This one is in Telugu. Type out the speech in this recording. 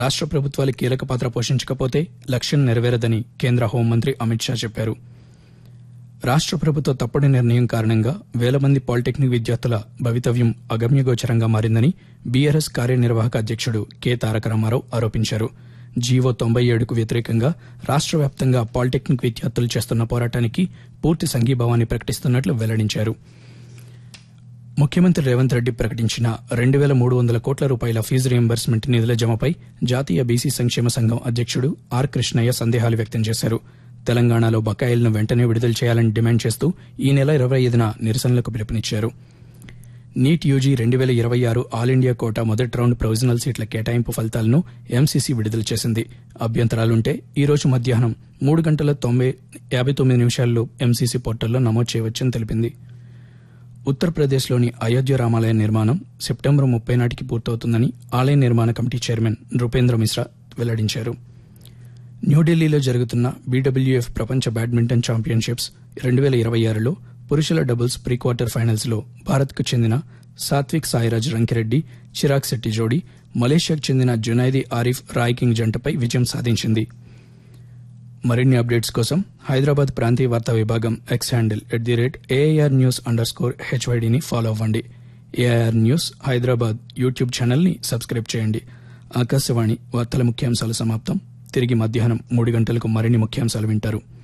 రాష్ట్ర ప్రభుత్వాలు కీలక పాత్ర పోషించకపోతే లక్ష్యం నెరవేరదని కేంద్ర హోంమంత్రి అమిత్ షా చెప్పారు రాష్ట్ర ప్రభుత్వ తప్పుడు నిర్ణయం కారణంగా వేల మంది పాలిటెక్నిక్ విద్యార్థుల భవితవ్యం అగమ్యగోచరంగా మారిందని బీఆర్ఎస్ కార్యనిర్వాహక అధ్యక్షుడు కె తారక రామారావు ఆరోపించారు జీవో తొంభై ఏడుకు వ్యతిరేకంగా రాష్ట్ర వ్యాప్తంగా పాలిటెక్నిక్ విద్యార్థులు చేస్తున్న పోరాటానికి పూర్తి సంఘీభావాన్ని ప్రకటిస్తున్నట్లు వెల్లడించారు ముఖ్యమంత్రి రేవంత్ రెడ్డి ప్రకటించిన రెండు వేల మూడు వందల కోట్ల రూపాయల ఫీజు రియంబర్స్మెంట్ నిధుల జమపై జాతీయ బీసీ సంక్షేమ సంఘం అధ్యక్షుడు ఆర్ కృష్ణయ్య సందేహాలు వ్యక్తం చేశారు తెలంగాణలో బకాయిలను వెంటనే విడుదల చేయాలని డిమాండ్ చేస్తూ ఈ నెల ఇరవై ఐదున నిరసనలకు పిలుపునిచ్చారు నీట్ యూజీ రెండు వేల ఇరవై ఆరు ఆల్ ఇండియా కోటా మొదటి రౌండ్ ప్రొవిజనల్ సీట్ల కేటాయింపు ఫలితాలను ఎంసీసీ విడుదల చేసింది అభ్యంతరాలుంటే ఈ రోజు మధ్యాహ్నం మూడు గంటల తొంభై యాభై తొమ్మిది నిమిషాల్లో ఎంసీసీ పోర్టల్లో నమోదు చేయవచ్చని తెలిపింది ఉత్తరప్రదేశ్లోని అయోధ్య రామాలయ నిర్మాణం సెప్టెంబర్ ముప్పై నాటికి పూర్తవుతుందని ఆలయ నిర్మాణ కమిటీ చైర్మన్ నృపేంద్ర మిశ్రా వెల్లడించారు న్యూఢిల్లీలో జరుగుతున్న బీడబ్ల్యూఎఫ్ ప్రపంచ బ్యాడ్మింటన్ ఛాంపియన్షిప్స్ రెండు వేల ఇరవై ఆరులో పురుషుల డబుల్స్ ప్రీ క్వార్టర్ ఫైనల్స్ లో భారత్కు చెందిన సాత్విక్ సాయిరాజ్ రంకిరెడ్డి చిరాగ్ శెట్టి జోడీ మలేషియాకు చెందిన జునైదీ ఆరిఫ్ రాయ్కింగ్ జంటపై విజయం సాధించింది మరిన్ని అప్డేట్స్ కోసం హైదరాబాద్ ప్రాంతీయ వార్తా విభాగం X handle at the rate AIR news under score హెచ్వైడిని ఫాలో అవ్వండి ఏఐఆర్ న్యూస్ హైదరాబాద్ యూట్యూబ్ ఛానల్ని సబ్స్క్రైబ్ చేయండి ఆకాశవాణి వార్తల ముఖ్యాంశాలు సమాప్తం తిరిగి మధ్యాహ్నం మూడు గంటలకు మరిన్ని ముఖ్యాంశాలు వింటారు